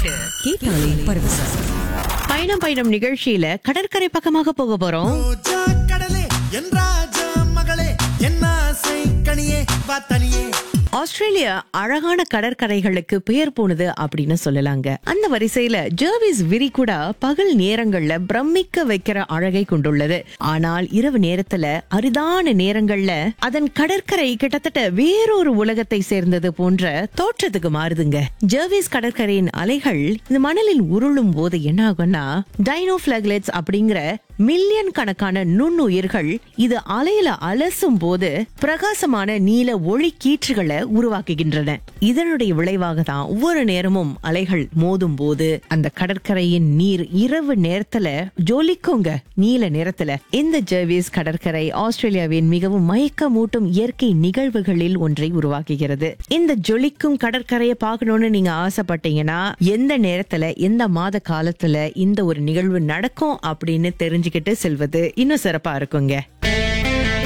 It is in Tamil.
கேட்டாலே பரவசம் பயணம் பயணம் நிகழ்ச்சியில கடற்கரை பக்கமாக போக போறோம் ரோஜா கடலே என் ராஜா மகளே என் ஆசை கனியே வா தனியே ஆஸ்திரேலியா அழகான கடற்கரைகளுக்கு பெயர் போனது அப்படின்னு சொல்லலாங்க அந்த வரிசையில ஜெர்விஸ் விரிகுடா பகல் நேரங்கள்ல பிரமிக்க வைக்கிற அழகை கொண்டுள்ளது ஆனால் இரவு நேரத்துல அரிதான நேரங்கள்ல அதன் கடற்கரை கிட்டத்தட்ட வேறொரு உலகத்தை சேர்ந்தது போன்ற தோற்றத்துக்கு மாறுதுங்க ஜெர்விஸ் கடற்கரையின் அலைகள் இந்த மணலில் உருளும் போது என்ன ஆகும்னா டைனோபிளக்லெட்ஸ் அப்படிங்கிற மில்லியன் கணக்கான நுண்ணுயிர்கள் இது அலையில அலசும் போது பிரகாசமான நீல ஒளி கீற்றுகளை உருவாக்குகின்றன இதனுடைய விளைவாக தான் ஒவ்வொரு நேரமும் அலைகள் மோதும் போது அந்த கடற்கரையின் நீர் இரவு நேரத்துல ஜொலிக்குங்க நீல நிறத்துல இந்த ஜெர்விஸ் கடற்கரை ஆஸ்திரேலியாவின் மிகவும் மயக்கமூட்டும் இயற்கை நிகழ்வுகளில் ஒன்றை உருவாக்குகிறது இந்த ஜொலிக்கும் கடற்கரையை பார்க்கணும்னு நீங்க ஆசைப்பட்டீங்கன்னா எந்த நேரத்துல எந்த மாத காலத்துல இந்த ஒரு நிகழ்வு நடக்கும் அப்படின்னு தெரிஞ்சுக்கிட்டு செல்வது இன்னும் சிறப்பா இருக்குங்க